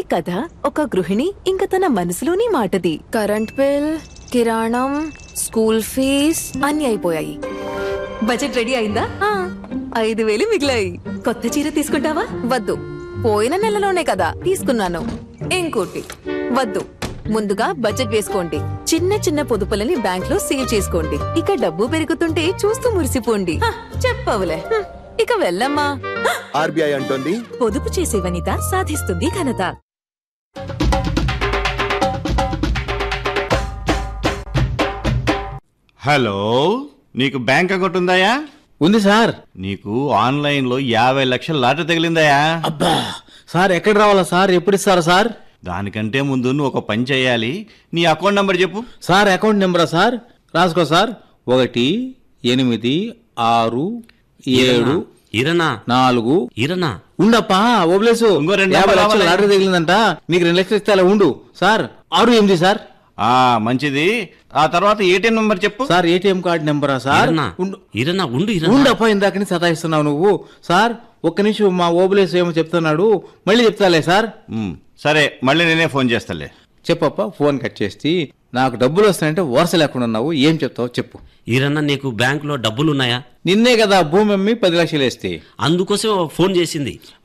కథ ఒక గృహిణి ఇంక తన మనసులోని మాటది కరెంట్ బిల్ కిరాణం స్కూల్ ఫీజ్ అన్ని అయిపోయాయి బడ్జెట్ రెడీ అయిందా ఆ, ఐదు వేలు మిగిలాయి కొత్త చీర తీసుకుంటావా వద్దు పోయిన నెలలోనే కదా తీసుకున్నాను ఇంకోటి వద్దు ముందుగా బడ్జెట్ వేసుకోండి చిన్న చిన్న పొదుపులని బ్యాంక్ లో సేవ్ చేసుకోండి ఇక డబ్బు పెరుగుతుంటే చూస్తూ మురిసిపోండి హ, చెప్పవులే హ్మ్, ఇక వెళ్ళమ్మా ఆర్బీఐ అంటోంది పొదుపు చేసే వనిత సాధిస్తుంది ఘనత హలో నీకు బ్యాంక్ అకౌంట్ ఉందాయా ఉంది సార్ నీకు ఆన్లైన్ లో యాభై లక్షల లాటరీ తగిలిందాయా అబ్బా సార్ ఎక్కడ రావాలా సార్ ఎప్పుడు ఇస్తారా సార్ దానికంటే ముందు నువ్వు ఒక పని చేయాలి నీ అకౌంట్ నంబర్ చెప్పు సార్ అకౌంట్ నెంబరా సార్ రాసుకో సార్ ఒకటి ఎనిమిది ఆరు ఏడు ఇరనా నాలుగు ఇరనా ఉండప్పా ఓబ్లేసు ఇంకో రెండు యాభై నెంబర్లు లక్షలు రావాలి. లాటరీ తగిలిందంట నీకు రెండు లక్షలు ఇస్తే అలా ఉండు సార్ ఆరు ఎనిమిది సార్ ఆ మంచిది ఆ తర్వాత ఏటీఎం నంబర్ చెప్పు సార్ ఏటీఎం కార్డు నెంబరా సార్ ఇరనా ఉండు ఇరనా ఉండు ఇరనా ఉండప్పా ఇందాకని సతాయిస్తున్నావు నువ్వు సార్ ఒక్క నిమిషం మా ఓబులేసు ఏమో చెప్తున్నాడు మళ్ళీ చెప్తాలే సార్ ఉమ్, సరే మళ్ళీ నేనే ఫోన్ చేస్తాలే చెప్పప్ప ఫోన్ కట్ చేసి నాకు డబ్బులు వస్తాయంటే వరుస లేకుండా ఉన్నావు ఏం చెప్తావు చెప్పు ఇరన్నా నీకు బ్యాంకులో డబ్బులున్నాయా నిన్నే కదా భూమి అమ్మి పది లక్షలు వేస్తే అందుకోసం ఫోన్ చేసింది